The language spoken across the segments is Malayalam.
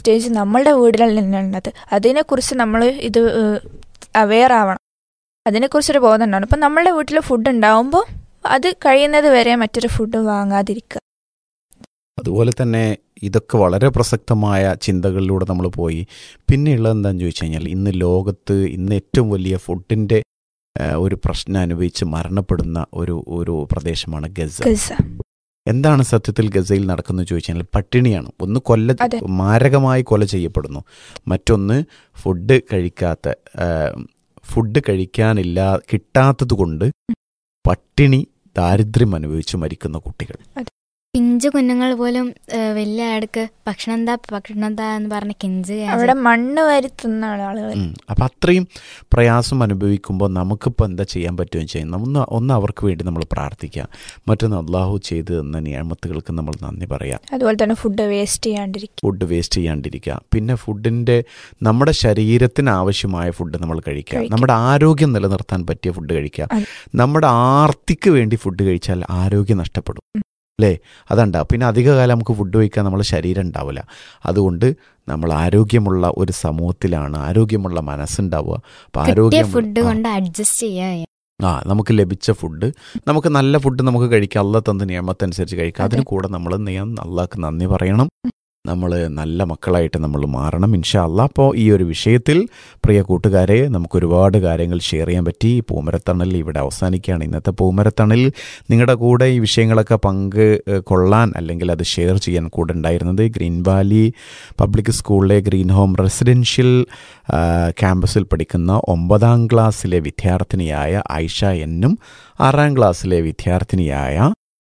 വേസ്റ്റേജ് നമ്മളുടെ വീടുകളിൽ തന്നെയുള്ളത് അതിനെക്കുറിച്ച് നമ്മൾ ഇത് അവെയർ ആവണം അതിനെക്കുറിച്ചൊരു ബോധം ഉണ്ടാവണം ഇപ്പം നമ്മളുടെ വീട്ടിൽ ഫുഡ് ഉണ്ടാവുമ്പോൾ അത് കഴിയുന്നത് വരെ മറ്റൊരു ഫുഡ് വാങ്ങാതിരിക്കുക അതുപോലെ തന്നെ ഇതൊക്കെ വളരെ പ്രസക്തമായ ചിന്തകളിലൂടെ നമ്മൾ പോയി പിന്നെയുള്ളത് എന്താണെന്ന് ചോദിച്ചു കഴിഞ്ഞാൽ ഇന്ന് ലോകത്ത് ഇന്ന് ഏറ്റവും വലിയ ഫുഡിൻ്റെ ഒരു പ്രശ്നം അനുഭവിച്ച് മരണപ്പെടുന്ന ഒരു ഒരു പ്രദേശമാണ് ഗസ ഗസ എന്താണ് സത്യത്തിൽ ഗസയിൽ നടക്കുന്നത് ചോദിച്ചു കഴിഞ്ഞാൽ പട്ടിണിയാണ് ഒന്ന് കൊല്ല അതെ. മാരകമായി കൊല ചെയ്യപ്പെടുന്നു മറ്റൊന്ന് ഫുഡ് കഴിക്കാത്ത ആ, ഫുഡ് കഴിക്കാനില്ല കിട്ടാത്തത് കൊണ്ട് പട്ടിണി ദാരിദ്ര്യം അനുഭവിച്ച് മരിക്കുന്ന കുട്ടികൾ പിഞ്ചു കുഞ്ഞുങ്ങൾ പോലും ഏഹ്, വലിയ അടുക്ക് ഭക്ഷണം എന്താ ഭക്ഷണം എന്താ എന്ന് പറഞ്ഞ് കിഞ്ച് അവിടെ മണ്ണ് വരുത്തുന്ന ആളുകൾ ഉം. അപ്പം അത്രയും പ്രയാസം അനുഭവിക്കുമ്പോൾ നമുക്കിപ്പോൾ എന്താ ചെയ്യാൻ പറ്റുമെന്ന് ചെയ്യുന്ന ഒന്ന് ഒന്ന് അവർക്ക് വേണ്ടി നമ്മൾ പ്രാർത്ഥിക്കുക മറ്റൊന്ന് അള്ളാഹു ചെയ്ത് തന്ന നിയമത്തുകൾക്ക് നമ്മൾ നന്ദി പറയാം അതുപോലെ തന്നെ ഫുഡ് വേസ്റ്റ് ചെയ്യാണ്ടിരിക്കുക ഫുഡ് വേസ്റ്റ് ചെയ്യാണ്ടിരിക്കുക പിന്നെ ഫുഡിൻ്റെ നമ്മുടെ ശരീരത്തിന് ആവശ്യമായ ഫുഡ് നമ്മൾ കഴിക്കുക കഴിക്കുക. നമ്മുടെ ആരോഗ്യം നിലനിർത്താൻ പറ്റിയ ഫുഡ് കഴിക്കുക അതെ. നമ്മുടെ ആർത്തിക്ക് വേണ്ടി ഫുഡ് കഴിച്ചാൽ ആരോഗ്യം നഷ്ടപ്പെടും ഉം. അല്ലേ അതുണ്ടാവും പിന്നെ അധികകാലം നമുക്ക് ഫുഡ് കഴിക്കാൻ നമ്മുടെ ശരീരം ഉണ്ടാവില്ല അതുകൊണ്ട് നമ്മൾ ആരോഗ്യമുള്ള ഒരു സമൂഹത്തിലാണ് ആരോഗ്യമുള്ള മനസ്സുണ്ടാവുക അപ്പം കിട്ടിയ ആരോഗ്യം ഫുഡ് ആ. കൊണ്ട് അഡ്ജസ്റ്റ് ചെയ്യാൻ ആ നമുക്ക് ലഭിച്ച ഫുഡ് നമുക്ക് നല്ല ഫുഡ് നമുക്ക് കഴിക്കാം അല്ല തന്ന നിയമത്തനുസരിച്ച് കഴിക്കാം അതിന് കൂടെ നമ്മൾ നിയം അള്ളാഹ്ക്ക് നന്ദി പറയണം നമ്മൾ നല്ല മക്കളായിട്ട് നമ്മൾ മാറണം ഇൻഷാ അല്ലാ അപ്പോൾ ഈ ഒരു വിഷയത്തിൽ പ്രിയ കൂട്ടുകാരെ നമുക്ക് ഒരുപാട് കാര്യങ്ങൾ ഷെയർ ചെയ്യാൻ പറ്റി പൂമരത്തണൽ ഇവിടെ അവസാനിക്കുകയാണ് ഇന്നത്തെ പൂമരത്തണൽ നിങ്ങളുടെ കൂടെ ഈ വിഷയങ്ങളൊക്കെ പങ്ക് ഏഹ്, കൊള്ളാൻ അല്ലെങ്കിൽ അത് ഷെയർ ചെയ്യാൻ കൂടെ ഉണ്ടായിരുന്നത് ഗ്രീൻ വാലി പബ്ലിക് സ്കൂളിലെ ഗ്രീൻ ഹോം റെസിഡൻഷ്യൽ ആ, ക്യാമ്പസിൽ പഠിക്കുന്ന ഒമ്പതാം ക്ലാസ്സിലെ വിദ്യാർത്ഥിനിയായ ഐഷ എന്നും ആറാം ക്ലാസ്സിലെ വിദ്യാർത്ഥിനിയായ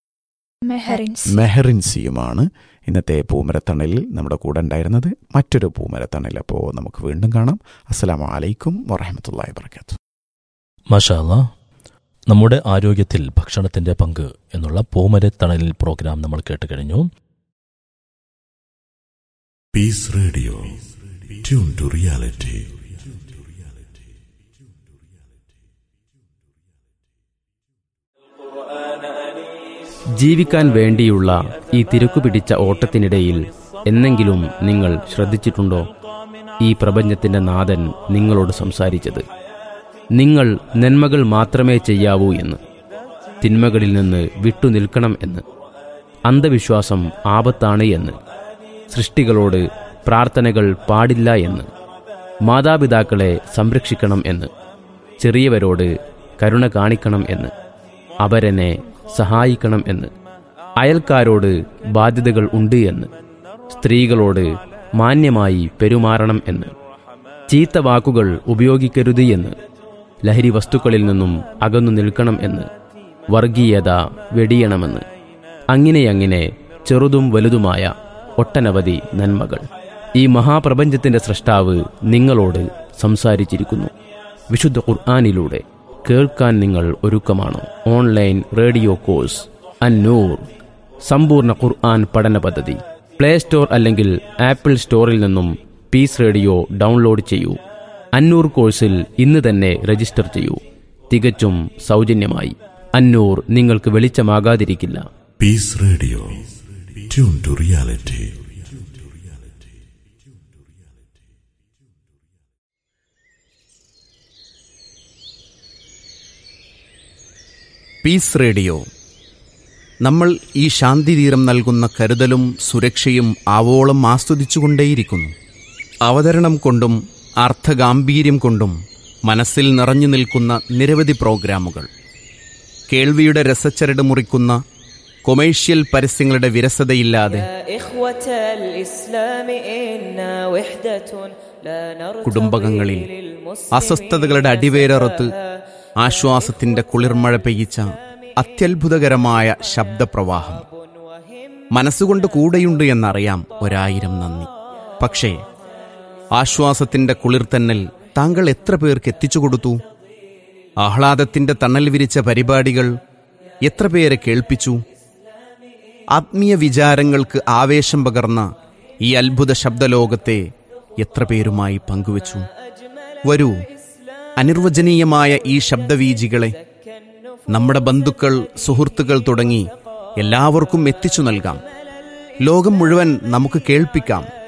മെഹറിൻസ് മെഹറിൻസിയുമാണ് ഇന്നത്തെ പൂമരത്തണലിൽ നമ്മുടെ കൂടെ ഉണ്ടായിരുന്നത് മറ്റൊരു പൂമരത്തണൽ അപ്പോൾ നമുക്ക് വീണ്ടും കാണാം അസ്സലാമു അലൈക്കും വറഹമത്തല്ലാ വർക്കാത്തു മഷാല്ല നമ്മുടെ ആരോഗ്യത്തിൽ ഭക്ഷണത്തിന്റെ പങ്ക് എന്നുള്ള പൂമരത്തണലിൽ പ്രോഗ്രാം നമ്മൾ കേട്ട് കഴിഞ്ഞു Peace Radio. Tune to reality. ജീവിക്കാൻ വേണ്ടിയുള്ള ഈ തിരക്കുപിടിച്ച ഓട്ടത്തിനിടയിൽ എന്നെങ്കിലും നിങ്ങൾ ശ്രദ്ധിച്ചിട്ടുണ്ടോ ഈ പ്രപഞ്ചത്തിന്റെ നാഥൻ നിങ്ങളോട് സംസാരിച്ചത് നിങ്ങൾ നന്മകൾ മാത്രമേ ചെയ്യാവൂ എന്ന് തിന്മകളിൽ നിന്ന് വിട്ടുനിൽക്കണം എന്ന് അന്ധവിശ്വാസം ആപത്താണ് എന്ന് സൃഷ്ടികളോട് പ്രാർത്ഥനകൾ പാടില്ല എന്ന് മാതാപിതാക്കളെ സംരക്ഷിക്കണം എന്ന് ചെറിയവരോട് കരുണ കാണിക്കണം എന്ന് അവരെന്നെ സഹായിക്കണം എന്ന് അയൽക്കാരോട് ബാധ്യതകൾ ഉണ്ട് എന്ന് സ്ത്രീകളോട് മാന്യമായി പെരുമാറണം എന്ന് ചീത്ത വാക്കുകൾ ഉപയോഗിക്കരുത് എന്ന് ലഹരി വസ്തുക്കളിൽ നിന്നും അകന്നു നിൽക്കണം എന്ന് വർഗീയത വെടിയണമെന്ന് അങ്ങനെയങ്ങനെ ചെറുതും വലുതുമായ ഒട്ടനവധി നന്മകൾ ഈ മഹാപ്രപഞ്ചത്തിന്റെ സൃഷ്ടാവ് നിങ്ങളോട് സംസാരിച്ചിരിക്കുന്നു വിശുദ്ധ ഖുർആാനിലൂടെ കേൾക്കാൻ നിങ്ങൾ ഒരുക്കമാണോ ഓൺലൈൻ റേഡിയോ കോഴ്സ് അന്നൂർ സമ്പൂർണ്ണ ഖുർആൻ പഠന പദ്ധതി പ്ലേ സ്റ്റോർ അല്ലെങ്കിൽ ആപ്പിൾ സ്റ്റോറിൽ നിന്നും പീസ് റേഡിയോ ഡൗൺലോഡ് ചെയ്യൂ അന്നൂർ കോഴ്സിൽ ഇന്ന് തന്നെ രജിസ്റ്റർ ചെയ്യൂ തികച്ചും സൗജന്യമായി അന്നൂർ നിങ്ങൾക്ക് വെളിച്ചമാകാതിരിക്കില്ല Peace Radio. Tune to reality. Peace radio നമ്മൾ ഈ ശാന്തിതീരം നൽകുന്ന കരുതലും സുരക്ഷയും ആവോളം ആസ്വദിച്ചുകൊണ്ടേയിരിക്കുന്നു അവതരണം കൊണ്ടും അർത്ഥഗാംഭീര്യം കൊണ്ടും മനസ്സിൽ നിറഞ്ഞു നിൽക്കുന്ന നിരവധി പ്രോഗ്രാമുകൾ കേൾവിയുടെ രസച്ചരട് മുറിക്കുന്ന കൊമേഴ്ഷ്യൽ പരസ്യങ്ങളുടെ വിരസതയില്ലാതെ إخوة الإسلام إنا وحدة لا نرتضي കുടുംബകങ്ങളിൽ للمسلمين അസ്വസ്ഥതകളുടെ അടിവേരറുത്ത് ആശ്വാസത്തിന്റെ കുളിർമഴ പെയ്യിച്ച അത്യത്ഭുതകരമായ ശബ്ദപ്രവാഹം മനസ്സുകൊണ്ട് കൂടെയുണ്ട് എന്നറിയാം ഒരായിരം നന്ദി പക്ഷേ ആശ്വാസത്തിന്റെ കുളിർത്തന്നൽ താങ്കൾ എത്ര പേർക്ക് എത്തിച്ചു കൊടുത്തു ആഹ്ലാദത്തിന്റെ തണൽ വിരിച്ച പരിപാടികൾ എത്ര പേരെ കേൾപ്പിച്ചു ആത്മീയ വിചാരങ്ങൾക്ക് ആവേശം പകർന്ന ഈ അത്ഭുത ശബ്ദലോകത്തെ എത്ര പേരുമായി പങ്കുവച്ചു വരൂ അനിർവചനീയമായ ഈ ശബ്ദവീജികളെ നമ്മുടെ ബന്ധുക്കൾ സുഹൃത്തുക്കൾ തുടങ്ങി എല്ലാവർക്കും എത്തിച്ചു നൽകാം ലോകം മുഴുവൻ നമുക്ക് കേൾപ്പിക്കാം